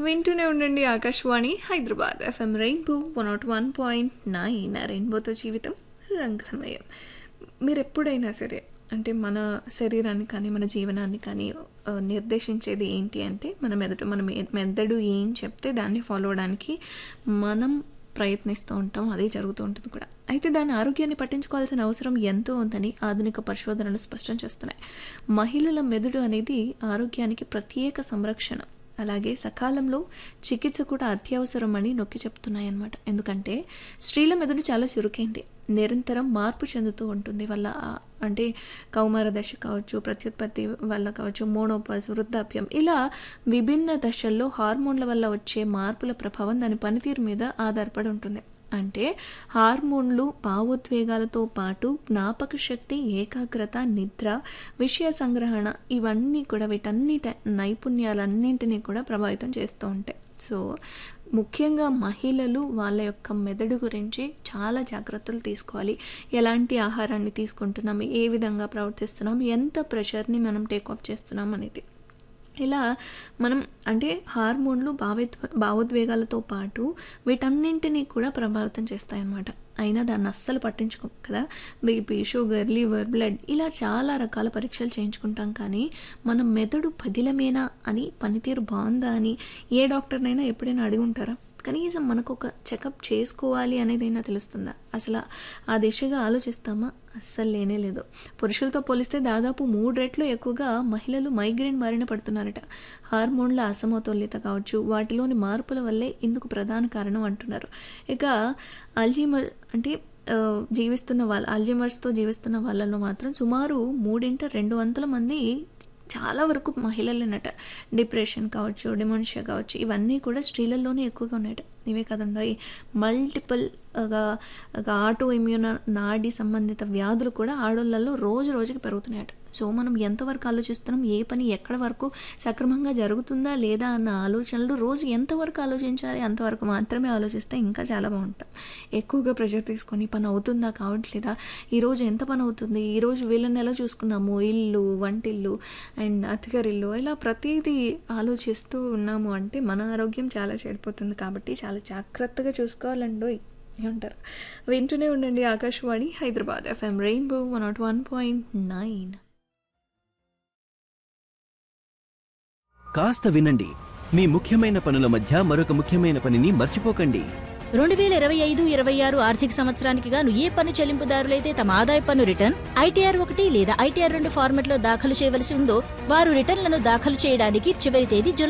వింటూనే ఉండండి Akashvani Hyderabad FM rainbow one nought one point nine రెయిన్బోతో జీవితం రంగమయం మీరు ఎప్పుడైనా సరే అంటే మన శరీరాన్ని కానీ మన జీవనాన్ని కానీ ఆ, నిర్దేశించేది ఏంటి అంటే మన మెదడు మన మె- మెదడు ఏం చెప్తే దాన్ని ఫాలో అవడానికి మనం ప్రయత్నిస్తూ ఉంటాం అదే జరుగుతూ ఉంటుంది కూడా అయితే దాని ఆరోగ్యాన్ని పట్టించుకోవాల్సిన అవసరం ఎంతో ఉందని ఆధునిక పరిశోధనలు స్పష్టం చేస్తున్నాయి మహిళల మెదడు అనేది ఆరోగ్యానికి ప్రత్యేక సంరక్షణ అలాగే సకాలంలో చికిత్స కూడా అత్యవసరం అని నొక్కి చెప్తున్నాయి అన్నమాట ఎందుకంటే స్త్రీల మెదడు చాలా చురుకైంది నిరంతరం మార్పు చెందుతూ ఉంటుంది వల్ల ఆ- అంటే కౌమార దశ కావచ్చు ప్రత్యుత్పత్తి వల్ల కావచ్చు మోనోపాస్ వృద్ధాప్యం ఇలా విభిన్న దశల్లో హార్మోన్ల వల్ల వచ్చే మార్పుల ప్రభావం దాని పనితీరు మీద ఆధారపడి ఉంటుంది అంటే హార్మోన్లు భావోద్వేగాలతో పాటు జ్ఞాపక శక్తి ఏకాగ్రత నిద్ర విషయ సంగ్రహణ ఇవన్నీ కూడా వీటన్నిటి నైపుణ్యాలన్నింటినీ కూడా ప్రభావితం చేస్తూ ఉంటాయి సో ముఖ్యంగా మహిళలు వాళ్ళ యొక్క మెదడు గురించి చాలా జాగ్రత్తలు తీసుకోవాలి ఎలాంటి ఆహారాన్ని తీసుకుంటున్నాం ఏ విధంగా ప్రవర్తిస్తున్నాం ఎంత ప్రెషర్ని మనం టేక్ ఆఫ్ చేస్తున్నాం అనేది ఇలా మనం అంటే హార్మోన్లు భావోద్వే భావోద్వేగాలతో పాటు వీటన్నింటినీ కూడా ప్రభావితం చేస్తాయన్నమాట అయినా దాన్ని అస్సలు పట్టించుకోం కదా బీపీ షుగర్ లివర్ బ్లడ్ ఇలా చాలా రకాల పరీక్షలు చేయించుకుంటాం కానీ మన మెదడు పదిలమేనా అని పనితీరు బాగుందా అని ఏ డాక్టర్నైనా ఎప్పుడైనా అడిగి ఉంటారా కనీసం మనకు ఒక చెకప్ చేసుకోవాలి అనేదైనా తెలుస్తుందా అసలు ఆ దిశగా ఆలోచిస్తామా అస్సలు లేనే లేదు పురుషులతో పోలిస్తే దాదాపు మూడు రెట్లు ఎక్కువగా మహిళలు మైగ్రేన్ బారిన పడుతున్నారట హార్మోన్ల అసమతుల్యత కావచ్చు వాటిలోని మార్పుల వల్లే ఇందుకు ప్రధాన కారణం అంటున్నారు ఇక అల్జీమర్ అంటే ఆ, జీవిస్తున్న వాళ్ళ అల్జీమర్స్తో జీవిస్తున్న వాళ్ళలో మాత్రం సుమారు మూడింట రెండు వందల మంది చాలా వరకు మహిళలేనట డిప్రెషన్ కావచ్చు డిమోన్షియా కావచ్చు ఇవన్నీ కూడా స్త్రీలలోనే ఎక్కువగా ఉన్నాయట ఇవే కదండి మల్టిపుల్ ఆటో ఇమ్యూన్ నాడి సంబంధిత వ్యాధులు కూడా ఆడోళ్ళల్లో రోజు రోజుకి పెరుగుతున్నాయట సో మనం ఎంతవరకు ఆలోచిస్తున్నాం ఏ పని ఎక్కడ వరకు సక్రమంగా జరుగుతుందా లేదా అన్న ఆలోచనలు రోజు ఎంతవరకు ఆలోచించాలి అంతవరకు మాత్రమే ఆలోచిస్తే ఇంకా చాలా బాగుంటాం ఎక్కువగా ప్రెషర్ తీసుకొని పని అవుతుందా కావట్లేదా ఈరోజు ఎంత పని అవుతుంది ఈరోజు వీళ్ళని ఎలా చూసుకున్నాము ఇల్లు వంటిల్లు అండ్ అతిగారిల్లు ఇలా ప్రతిదీ ఆలోచిస్తూ ఉన్నాము అంటే మన ఆరోగ్యం చాలా చెడిపోతుంది కాబట్టి చాలా జాగ్రత్తగా చూసుకోవాలండోయ్ ఏమంటారు వింటూనే ఉండండి Akashvani Hyderabad FM rainbow one nought one point nine కాస్త వినండి మీ ముఖ్యమైన పనుల మధ్య మరొక ముఖ్యమైన పనిని మర్చిపోకండి రెండు వేల ఇరవై ఐదు ఇరవై ఆరు ఆర్థిక సంవత్సరానికి గాను ఏ పన్ను చెల్లింపుదారులైతే తమ ఆదాయ పన్ను రిటర్న్ ఐటీఆర్ ఒకటి లేదా ఐటీఆర్ రెండు ఫార్మెట్లో దాఖలు చేయవలసి ఉందో వారు రిటర్న్లను దాఖలు చేయడానికి చివరి తేదీ జూలై